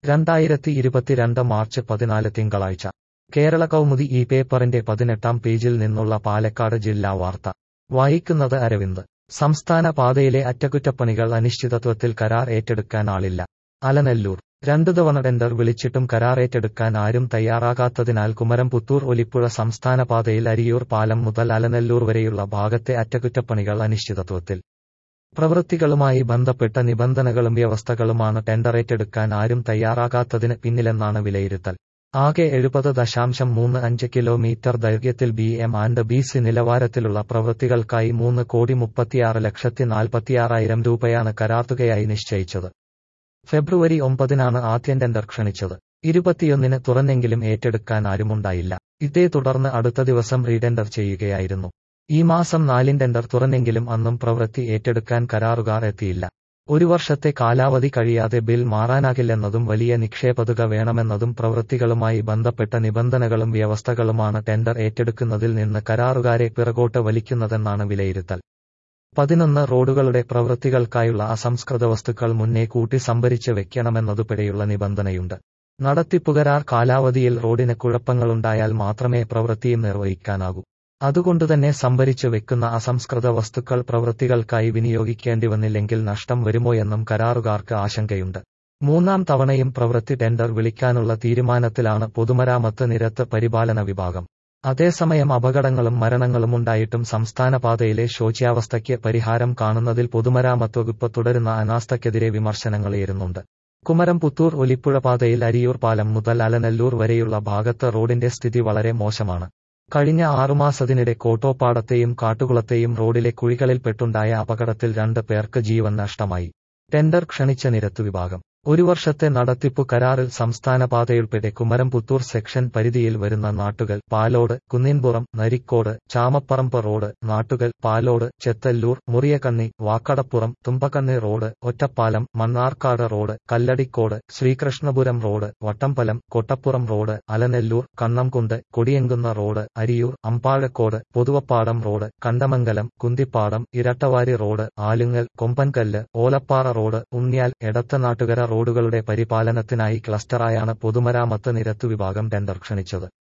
രണ്ടായിരത്തി ഇരുപത്തിരണ്ട് മാർച്ച് പതിനാല് തിങ്കളാഴ്ച കേരള കൗമുദി ഈ പേപ്പറിന്റെ പതിനെട്ടാം പേജിൽ നിന്നുള്ള പാലക്കാട് ജില്ലാ വാർത്ത വായിക്കുന്നത് അരവിന്ദ് സംസ്ഥാന പാതയിലെ അറ്റകുറ്റപ്പണികൾ അനിശ്ചിതത്വത്തിൽ കരാർ ഏറ്റെടുക്കാൻ ആളില്ല അലനല്ലൂർ രണ്ടു തവണ ടെൻഡർ വിളിച്ചിട്ടും കരാർ ഏറ്റെടുക്കാൻ ആരും തയ്യാറാകാത്തതിനാൽ കുമരം പുത്തൂർ ഒലിപ്പുഴ സംസ്ഥാന പാതയിൽ അരിയൂർ പാലം മുതൽ അലനല്ലൂർ വരെയുള്ള ഭാഗത്തെ അറ്റകുറ്റപ്പണികൾ അനിശ്ചിതത്വത്തിൽ പ്രവൃത്തികളുമായി ബന്ധപ്പെട്ട നിബന്ധനകളും വ്യവസ്ഥകളുമാണ് ടെൻഡർ ഏറ്റെടുക്കാൻ ആരും തയ്യാറാകാത്തതിന് പിന്നിലെന്നാണ് വിലയിരുത്തൽ ആകെ എഴുപത് ദശാംശം മൂന്ന് അഞ്ച് കിലോമീറ്റർ ദൈർഘ്യത്തിൽ B M and B C നിലവാരത്തിലുള്ള പ്രവൃത്തികൾക്കായി മൂന്ന് കോടി മുപ്പത്തിയാറ് ലക്ഷത്തി നാൽപ്പത്തിയാറായിരം രൂപയാണ് കരാർത്തുകയായി നിശ്ചയിച്ചത് ഫെബ്രുവരി ഒമ്പതിനാണ് ആദ്യം ടെൻഡർ ക്ഷണിച്ചത് ഇരുപത്തിയൊന്നിന് തുറന്നെങ്കിലും ഏറ്റെടുക്കാൻ ആരുമുണ്ടായില്ല ഇതേ തുടർന്ന് അടുത്ത ദിവസം റീടെൻഡർ ചെയ്യുകയായിരുന്നു ഈ മാസം നാലിൻ ടെൻഡർ തുറന്നെങ്കിലും അന്നും പ്രവൃത്തി ഏറ്റെടുക്കാൻ കരാറുകാർ എത്തിയില്ല ഒരു വർഷത്തെ കാലാവധി കഴിയാതെ ബിൽ മാറാനാകില്ലെന്നതും വലിയ നിക്ഷേപതുക വേണമെന്നതും പ്രവൃത്തികളുമായി ബന്ധപ്പെട്ട നിബന്ധനകളും വ്യവസ്ഥകളുമാണ് ടെൻഡർ ഏറ്റെടുക്കുന്നതിൽ നിന്ന് കരാറുകാരെ പിറകോട്ട് വലിക്കുന്നതെന്നാണ് വിലയിരുത്തൽ പതിനൊന്ന് റോഡുകളുടെ പ്രവൃത്തികൾക്കായുള്ള അസംസ്കൃത വസ്തുക്കൾ മുന്നേ കൂട്ടി സംഭരിച്ച് വെക്കണമെന്നതുപിടെയുള്ള നിബന്ധനയുണ്ട് നടത്തിപ്പുകരാർ കാലാവധിയിൽ റോഡിന് കുഴപ്പങ്ങളുണ്ടായാൽ മാത്രമേ പ്രവൃത്തിയും നിർവഹിക്കാനാകൂ അതുകൊണ്ടുതന്നെ സംഭരിച്ചു വെക്കുന്ന അസംസ്കൃത വസ്തുക്കൾ പ്രവൃത്തികൾക്കായി വിനിയോഗിക്കേണ്ടി വന്നില്ലെങ്കിൽ നഷ്ടം വരുമോയെന്നും കരാറുകാർക്ക് ആശങ്കയുണ്ട് മൂന്നാം തവണയും പ്രവൃത്തി ടെൻഡർ വിളിക്കാനുള്ള തീരുമാനത്തിലാണ് പൊതുമരാമത്ത് നിരത്ത് പരിപാലന വിഭാഗം അതേസമയം അപകടങ്ങളും മരണങ്ങളും ഉണ്ടായിട്ടും സംസ്ഥാന പാതയിലെ ശോച്യാവസ്ഥയ്ക്ക് പരിഹാരം കാണുന്നതിൽ പൊതുമരാമത്ത് വകുപ്പ് തുടരുന്ന അനാസ്ഥയ്ക്കെതിരെ വിമർശനങ്ങളേറുന്നുണ്ട് കുമരം പുത്തൂർ ഒലിപ്പുഴ പാതയിൽ അരിയൂർ പാലം മുതൽ അലനല്ലൂർ വരെയുള്ള ഭാഗത്ത് റോഡിന്റെ സ്ഥിതി വളരെ മോശമാണ് കഴിഞ്ഞ ആറുമാസത്തിനിടെ കോട്ടോപ്പാടത്തെയും കാട്ടുകുളത്തെയും റോഡിലെ കുഴികളിൽപ്പെട്ടുണ്ടായ അപകടത്തിൽ രണ്ട് പേർക്ക് ജീവൻ നഷ്ടമായി ടെൻഡർ ക്ഷണിച്ച നിരത്തു വിഭാഗം ഒരു വർഷത്തെ നടത്തിപ്പു കരാറിൽ സംസ്ഥാന പാതയുൾപ്പെടെ കുമരം പുത്തൂർ സെക്ഷൻ പരിധിയിൽ വരുന്ന Nattukal Palode Kunninpuram Narikode Chamapparamba road Nattukal Palode Chethallur Muriyakkanni Vakkadappuram Thumbakkanni road Ottapalam Mannarkkad road Kalladikode Sreekrishnapuram road Vattampalam Kottappuram road Alanallur Kannamkundu Kodiyankunnu road Ariyur Ambazhakode Pothuvappadam road Kandamangalam Kunthippadam Irattavari road Alungal Kombankallu Olappara road Unniyal Edathanattukara റോഡുകളുടെ പരിപാലനത്തിനായി ക്ലസ്റ്ററായാണ് പൊതുമരാമത്ത് നിരത്തു വിഭാഗം ടെൻഡർ ക്ഷണിച്ചത്